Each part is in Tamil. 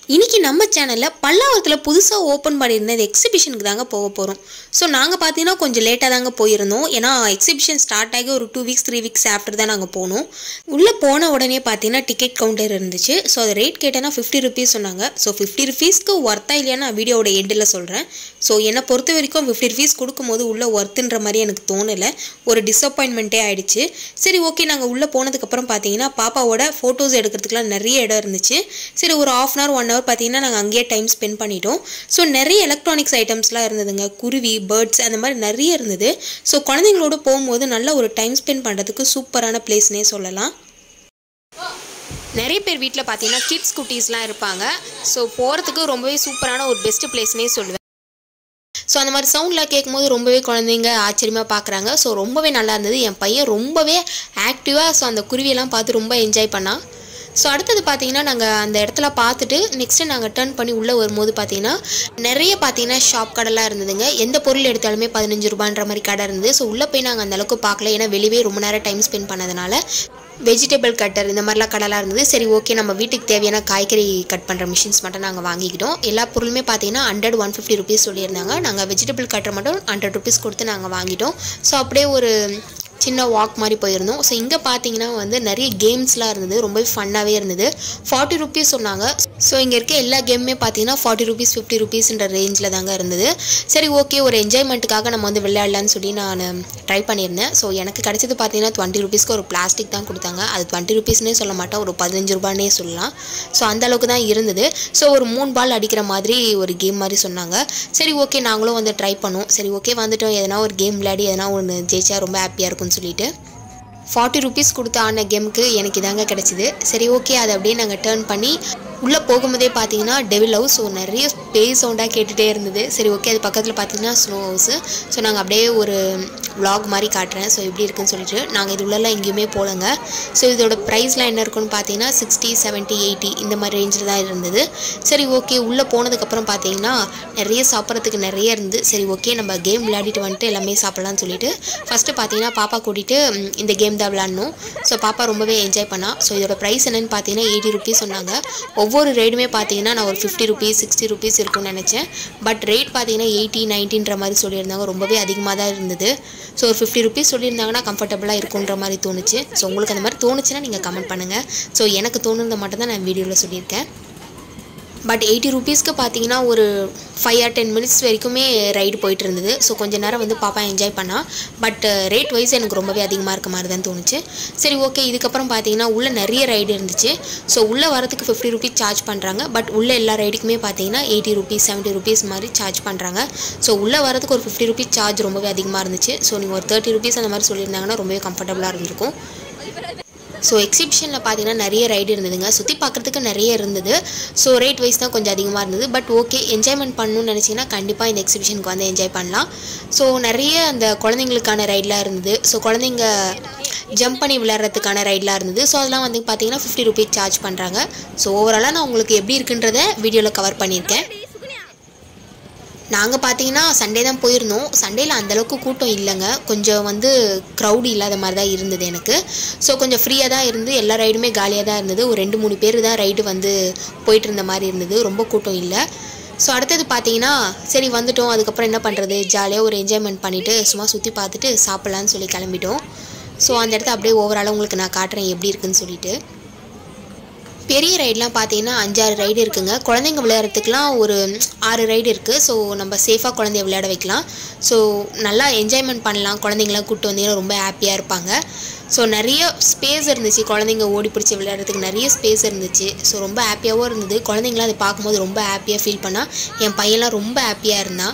இன்னைக்கு நம்ம சேனலில் பல்லாவரத்தில் புதுசாக ஓப்பன் பண்ணியிருந்த இந்த எக்ஸிபிஷனுக்கு தாங்க போக போகிறோம் ஸோ நாங்கள் பார்த்தீங்கன்னா கொஞ்சம் லேட்டாக தாங்க போயிருந்தோம் ஏன்னா எக்ஸிபிஷன் ஸ்டார்ட் ஆகி ஒரு two weeks three weeks after தான் நாங்கள் போனோம் உள்ளே போன உடனே பார்த்தீங்கன்னா டிக்கெட் கவுண்டர் இருந்துச்சு ஸோ அது ரேட் கேட்டேன்னா ஃபிஃப்டி ருபீஸ் சொன்னாங்க ஸோ ஃபிஃப்டி ருபீஸ்க்கு ஒர்த்தா இல்லையா நான் வீடியோட எண்டில் சொல்கிறேன் ஸோ என்னை பொறுத்த வரைக்கும் ஃபிஃப்டி ருபீஸ் கொடுக்கும்போது உள்ளே ஒர்த்துன்ற மாதிரி எனக்கு தோணலை ஒரு டிசப்பாயின்மெண்ட்டே ஆயிடுச்சு சரி ஓகே நாங்கள் உள்ளே போனதுக்கப்புறம் பார்த்தீங்கன்னா பாப்பாவோட ஃபோட்டோஸ் எடுக்கிறதுக்குலாம் நிறைய இடம் இருந்துச்சு சரி ஒரு half an hour one hour பார்த்தீங்கன்னா நாங்கள் அங்கேயே டைம் ஸ்பெண்ட் பண்ணிட்டோம் ஸோ நிறைய எலக்ட்ரானிக்ஸ் ஐட்டம்ஸ்லாம் இருந்ததுங்க குருவி பேர்ட்ஸ் அந்த மாதிரி நிறைய இருந்தது ஸோ குழந்தைங்களோட போகும்போது நல்ல ஒரு டைம் ஸ்பெண்ட் பண்ணுறதுக்கு சூப்பரான பிளேஸ்னே சொல்லலாம் நிறைய பேர் வீட்டில் பார்த்தீங்கன்னா கிட்ஸ் குட்டீஸ்லாம் இருப்பாங்க ஸோ போகிறதுக்கு ரொம்பவே சூப்பரான ஒரு பெஸ்ட் பிளேஸ்னே சொல்லுவேன் ஸோ அந்த மாதிரி சவுண்ட்லாம் கேட்கும்போது ரொம்பவே குழந்தைங்க ஆச்சரியமாக பார்க்குறாங்க ஸோ ரொம்பவே நல்லா இருந்தது என் பையன் ரொம்பவே ஆக்டிவாக ஸோ அந்த குருவியெல்லாம் பார்த்து ரொம்ப என்ஜாய் பண்ணான் ஸோ அடுத்தது பார்த்தீங்கன்னா நாங்கள் அந்த இடத்துல பார்த்துட்டு நெக்ஸ்ட்டு நாங்கள் டர்ன் பண்ணி உள்ளே வரும்போது பார்த்தீங்கன்னா நிறைய பார்த்தீங்கன்னா ஷாப் கடைலாம் இருந்ததுங்க எந்த பொருள் எடுத்தாலுமே பதினஞ்சு ரூபான்ற மாதிரி கடை இருந்தது ஸோ உள்ளே போய் நாங்கள் அந்த அளவுக்கு பார்க்கல ஏன்னா வெளியே ரொம்ப நேரம் டைம் ஸ்பெண்ட் பண்ணதுனால வெஜிடபிள் கட்டர் இந்த மாதிரிலாம் கடைலாம் இருந்தது சரி ஓகே நம்ம வீட்டுக்கு தேவையான காய்கறி கட் பண்ணுற மிஷின்ஸ் மட்டும் நாங்கள் வாங்கிக்கிட்டோம் எல்லா பொருளுமே பார்த்தீங்கன்னா ஹண்ட்ரட் ஒன் ஃபிஃப்டி ருபீஸ் சொல்லியிருந்தாங்க நாங்கள் வெஜிடபிள் கட்டர் மட்டும் ஹண்ட்ரட் ருபீஸ் கொடுத்து நாங்கள் வாங்கிட்டோம் ஸோ அப்படியே ஒரு சின்ன வாக் மாதிரி போயிருந்தோம் ஸோ இங்கே பார்த்தீங்கன்னா வந்து நிறைய கேம்ஸ்லாம் இருந்தது ரொம்பவே ஃபன்னாகவே இருந்தது ஃபார்ட்டி ருபீஸ் சொன்னாங்க ஸோ இங்கே இருக்க எல்லா கேமுமே பார்த்தீங்கன்னா ஃபார்ட்டி ருபீஸ் ஃபிஃப்டி ருபீஸ்ன்ற ரேஞ்சில் தாங்க இருந்தது சரி ஓகே ஒரு என்ஜாய்மெண்ட்டுக்காக நம்ம வந்து விளையாடலான்னு சொல்லி நான் ட்ரை பண்ணியிருந்தேன் ஸோ எனக்கு கிடைச்சது பார்த்தீங்கன்னா டுவெண்ட்டி ருபீஸ்க்கு ஒரு பிளாஸ்டிக் தான் கொடுத்தாங்க அது டுவெண்ட்டி ருபீஸ்னே சொல்ல மாட்டேன் ஒரு பதினஞ்சு ரூபானே சொல்லலாம் ஸோ அந்த அளவுக்கு தான் இருந்தது ஸோ ஒரு மூணு பால் அடிக்கிற மாதிரி ஒரு கேம் மாதிரி சொன்னாங்க சரி ஓகே நாங்களும் வந்து ட்ரை பண்ணோம் சரி ஓகே வந்துட்டோம் எதனா ஒரு கேம் விளையாடி எதனா ஒன்று ஜெயிச்சா ரொம்ப ஹாப்பியாக இருக்கும்னு சொல்லிட்டு ஃபார்ட்டி ருபீஸ் கொடுத்த ஆன கேமுக்கு எனக்கு இதாங்க கிடச்சிது சரி ஓகே அதை அப்படியே நாங்கள் டேர்ன் பண்ணி உள்ளே போகும்போதே பார்த்தீங்கன்னா டெவில் ஹவுஸ் ஸோ நிறைய பேஸ் சவுண்டாக கேட்டுகிட்டே இருந்தது சரி ஓகே அது பக்கத்தில் பார்த்தீங்கன்னா ஸ்னோ ஹவுஸு ஸோ நாங்கள் அப்படியே ஒரு vlog மாதிரி காட்டுறேன் ஸோ எப்படி இருக்குன்னு சொல்லிட்டு நாங்கள் இது உள்ளெல்லாம் எங்கேயுமே போகலங்க ஸோ இதோட ப்ரைஸ்லாம் என்ன இருக்குன்னு பார்த்தீங்கன்னா சிக்ஸ்டி செவன்ட்டி எயிட்டி இந்த மாதிரி ரேஞ்சில் தான் இருந்தது சரி ஓகே உள்ளே போனதுக்கப்புறம் பார்த்தீங்கன்னா நிறைய சாப்பிட்றதுக்கு நிறைய இருந்து சரி ஓகே நம்ம கேம் விளையாடிட்டு வந்துட்டு எல்லாமே சாப்பிட்லான்னு சொல்லிட்டு ஃபஸ்ட்டு பார்த்தீங்கன்னா பாப்பா கூட்டிகிட்டு ம், இந்த கேம் தான் விளாட்ணும் ஸோ பாப்பா ரொம்பவே என்ஜாய் பண்ணா ஸோ இதோட ப்ரைஸ் என்னன்னு பார்த்தீங்கன்னா எயிட்டி ருபீஸ் சொன்னாங்க ஒவ்வொரு ரைடுமே பார்த்தீங்கன்னா நான் ஒரு ஃபிஃப்டி ருபீஸ் சிக்ஸ்டி ருபீஸ் இருக்கும்னு நினச்சேன் பட் ரேட் பார்த்தீங்கன்னா எயிட்டி நைன்ட்டின்ற மாதிரி சொல்லியிருந்தாங்க ரொம்பவே அதிகமாக தான் இருந்தது ஸோ ஒரு ஃபிஃப்டி ருபீஸ் சொல்லியிருந்தாங்கன்னா கம்ஃபர்டபுளாக இருக்குன்ற மாதிரி தோணுச்சு ஸோ உங்களுக்கு அந்த மாதிரி தோணுச்சுன்னா நீங்கள் கமெண்ட் பண்ணுங்கள் ஸோ எனக்கு தோணுனதை மட்டும் தான் நான் வீடியோவில் சொல்லியிருக்கேன் பட் எயிட்டி ருபீஸ்க்கு பார்த்தீங்கன்னா ஒரு ஃபைவ் ஆர் டென் மினிட்ஸ் வரைக்குமே ரைடு போயிட்டு இருந்தது ஸோ கொஞ்ச நேரம் வந்து பாப்பா என்ஜாய் பண்ணா பட் ரேட் வைஸ் எனக்கு ரொம்பவே அதிகமாக இருக்க மாதிரி தான் தோணுச்சு சரி ஓகே இதுக்கப்புறம் பார்த்தீங்கன்னா உள்ளே நிறைய ரைடு இருந்துச்சு ஸோ உள்ளே வரதுக்கு ஃபிஃப்டி ருபீஸ் சார்ஜ் பண்ணுறாங்க பட் உள்ளே எல்லா ரைடுக்குமே பார்த்தீங்கன்னா எயிட்டி ருபீஸ் செவன்ட்டி ருபீஸ் மாதிரி சார்ஜ் பண்ணுறாங்க ஸோ உள்ளே வரதுக்கு ஒரு ஃபிஃப்டி ருபீஸ் சார்ஜ் ரொம்பவே அதிகமாக இருந்துச்சு ஸோ நீங்கள் ஒரு தேர்ட்டி ருபீஸ் அந்த மாதிரி சொல்லியிருந்தாங்கன்னா ரொம்பவே கம்ஃபர்டபுளாக இருந்திருக்கும் ஸோ எக்ஸிபிஷனில் பார்த்தீங்கன்னா நிறைய ரைடு இருந்ததுங்க சுற்றி பார்க்குறதுக்கு நிறைய இருந்தது ஸோ ரேட் வைஸ் தான் கொஞ்சம் அதிகமாக இருந்தது பட் ஓகே என்ஜாய்மெண்ட் பண்ணணும்னு நினச்சிங்கன்னா கண்டிப்பாக இந்த எக்ஸிபிஷனுக்கு வந்து என்ஜாய் பண்ணலாம் ஸோ நிறைய அந்த குழந்தைங்களுக்கான ரைட்லாம் இருந்தது ஸோ குழந்தைங்க ஜம்ப் பண்ணி விளையாடுறதுக்கான ரைட்லாம் இருந்தது ஸோ அதெல்லாம் வந்து பார்த்தீங்கன்னா ஃபிஃப்டி ருபீஸ் சார்ஜ் பண்ணுறாங்க ஸோ ஓவராலாக நான் உங்களுக்கு எப்படி இருக்குன்றதை வீடியோவில் கவர் பண்ணியிருக்கேன் நாங்கள் பார்த்தீங்கன்னா சண்டே தான் போயிருந்தோம் சண்டேல அந்தளவுக்கு கூட்டம் இல்லைங்க கொஞ்சம் வந்து க்ரௌடு இல்லாத மாதிரி தான் இருந்தது எனக்கு ஸோ கொஞ்சம் ஃப்ரீயாக தான் இருந்து எல்லா ரைடுமே காலியாக தான் இருந்தது ஒரு ரெண்டு மூணு பேர் தான் ரைடு வந்து போயிட்டு இருந்த மாதிரி இருந்தது ரொம்ப கூட்டம் இல்லை ஸோ அடுத்தது பார்த்தீங்கன்னா சரி வந்துட்டோம் அதுக்கப்புறம் என்ன பண்ணுறது ஜாலியாக ஒரு என்ஜாய்மெண்ட் பண்ணிவிட்டு சும்மா சுற்றி பார்த்துட்டு சாப்பிட்லான்னு சொல்லி கிளம்பிட்டோம் ஸோ அந்த இடத்த அப்படியே ஓவராலாக உங்களுக்கு நான் காட்டுறேன் எப்படி இருக்குன்னு சொல்லிட்டு பெரிய ரைடெலாம் பார்த்தீங்கன்னா அஞ்சாறு ரைடு இருக்குங்க குழந்தைங்க விளையாடுறதுக்குலாம் ஒரு ஆறு ரைடு இருக்குது ஸோ நம்ம சேஃபாக குழந்தைய விளையாட வைக்கலாம் ஸோ நல்லா என்ஜாய்மெண்ட் பண்ணலாம் குழந்தைங்களாம் கூப்பிட்டு வந்தீங்கன்னா ரொம்ப ஹாப்பியாக இருப்பாங்க ஸோ நிறைய ஸ்பேஸ் இருந்துச்சு குழந்தைங்க ஓடி பிடிச்சி விளையாடுறதுக்கு நிறைய ஸ்பேஸ் இருந்துச்சு ஸோ ரொம்ப ஹாப்பியாகவும் இருந்தது குழந்தைங்களாம் அதை பார்க்கும்போது ரொம்ப ஹாப்பியாக ஃபீல் பண்ணா என் பையன்லாம் ரொம்ப ஹாப்பியாக இருந்தான்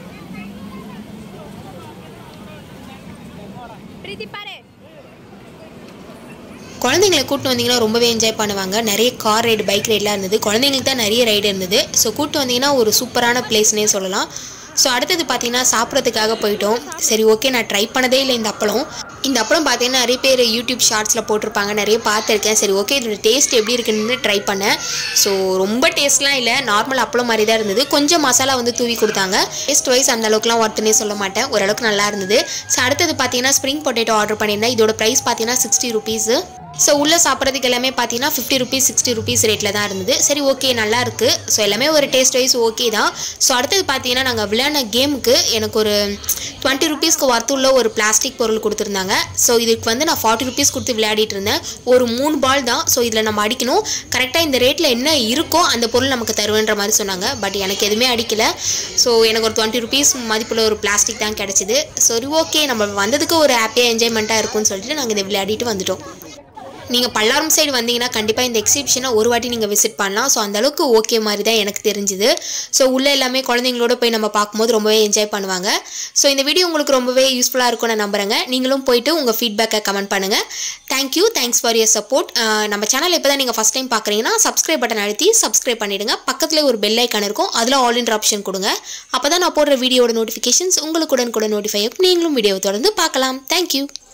Priti pare. குழந்தைங்களை கூப்பிட்டு வந்தீங்கன்னா ரொம்பவே என்ஜாய் பண்ணுவாங்க நிறைய கார் ரைடு பைக் ரைட்லாம் இருந்தது குழந்தைங்களுக்கு தான் நிறைய ரைடு இருந்தது ஸோ கூப்பிட்டு வந்தீங்கன்னா ஒரு சூப்பரான பிளேஸ்னே சொல்லலாம் ஸோ அடுத்தது பார்த்தீங்கன்னா சாப்பிட்றதுக்காக போயிட்டோம் சரி ஓகே நான் ட்ரை பண்ணதே இல்லை இந்த அப்பளம் இந்த அப்பளம் பார்த்தீங்கன்னா நிறைய பேர் யூடியூப் ஷார்ட்ஸில் போட்டிருப்பாங்க நிறைய பார்த்துருக்கேன் சரி ஓகே இதோட டேஸ்ட் எப்படி இருக்குன்னு ட்ரை பண்ணேன் ஸோ ரொம்ப டேஸ்ட்லாம் இல்லை நார்மல் அப்பளம் மாதிரி தான் இருந்தது கொஞ்சம் மசாலா வந்து தூவி கொடுத்தாங்க டேஸ்ட் வைஸ் அந்த அளவுக்குலாம் ஒர்த்துனே சொல்ல மாட்டேன் ஓரளவுக்கு நல்லா இருந்தது ஸோ அடுத்தது பார்த்தீங்கன்னா ஸ்ப்ரிங் பொட்டேட்டோ ஆர்டர் பண்ணியிருந்தேன் இதோட ப்ரைஸ் பார்த்தீங்கன்னா சிக்ஸ்டி ருபீஸு ஸோ உள்ளே சாப்பிட்றதுக்கு எல்லாமே பார்த்தீங்கன்னா ஃபிஃப்டி ருபீஸ் சிக்ஸ்டி ருபீஸ் ரேட்டில் தான் இருந்தது சரி ஓகே நல்லா இருக்குது ஸோ எல்லாமே ஒரு டேஸ்ட் வைஸ் ஓகே தான் ஸோ அடுத்தது பார்த்தீங்கன்னா நாங்கள் விளையாடின கேமுக்கு எனக்கு ஒரு டுவெண்ட்டி ருபீஸ்க்கு உள்ள ஒரு பிளாஸ்டிக் பொருள் கொடுத்துருந்தாங்க ஸோ இதுக்கு வந்து நான் ஃபார்ட்டி ருபீஸ் கொடுத்து விளையாடிட்டு இருந்தேன் ஒரு மூணு பால் தான் ஸோ இதில் நம்ம அடிக்கணும் கரெக்டாக இந்த ரேட்டில் என்ன இருக்கோ அந்த பொருள் நமக்கு தருவேன்ற மாதிரி சொன்னாங்க பட் எனக்கு எதுவுமே அடிக்கல ஸோ எனக்கு ஒரு டுவெண்ட்டி ருபீஸ் மதிப்புள்ள ஒரு பிளாஸ்டிக் தான் கிடச்சிது சரி ஓகே நம்ம வந்ததுக்கு ஒரு ஹாப்பியாக என்ஜாய்மெண்ட்டாக இருக்கும்னு சொல்லிட்டு நாங்கள் இதை விளையாடிட்டு வந்துட்டோம் நீங்கள் பல்லாரம் சைடு வந்தீங்கன்னா கண்டிப்பாக இந்த எக்ஸிபிஷனை ஒரு வாட்டி நீங்கள் விசிட் பண்ணலாம் ஸோ அந்தளவுக்கு ஓகே மாதிரி தான் எனக்கு தெரிஞ்சுது ஸோ உள்ளே எல்லாமே குழந்தைங்களோட போய் நம்ம பார்க்கும்போது ரொம்பவே என்ஜாய் பண்ணுவாங்க ஸோ இந்த வீடியோ உங்களுக்கு ரொம்பவே யூஸ்ஃபுல்லாக இருக்கும்னு நான் நம்புறேங்க நீங்களும் போயிட்டு உங்கள் ஃபீட்பேக்கை கமெண்ட் பண்ணுங்கள் thank you thanks for your support நம்ம சேனல் இப்போ தான் நீங்கள் ஃபஸ்ட் டைம் பார்க்குறீங்கன்னா சப்ஸ்கிரைப் பட்டன் அழுத்தி சப்ஸ்கிரைப் பண்ணிவிடுங்க பக்கத்தில் ஒரு பெல் ஐக்கான் இருக்கும் அதில் ஆல் இன் ஆப்ஷன் கொடுங்க அப்போ தான் நான் போடுற வீடியோட நோட்டிஃபிகேஷன்ஸ் உங்களுக்கு உடனுக்குடன் நோட்டிஃபை ஆகும் நீங்களும் வீடியோவை தொடர்ந்து பார்க்கலாம் தேங்க்யூ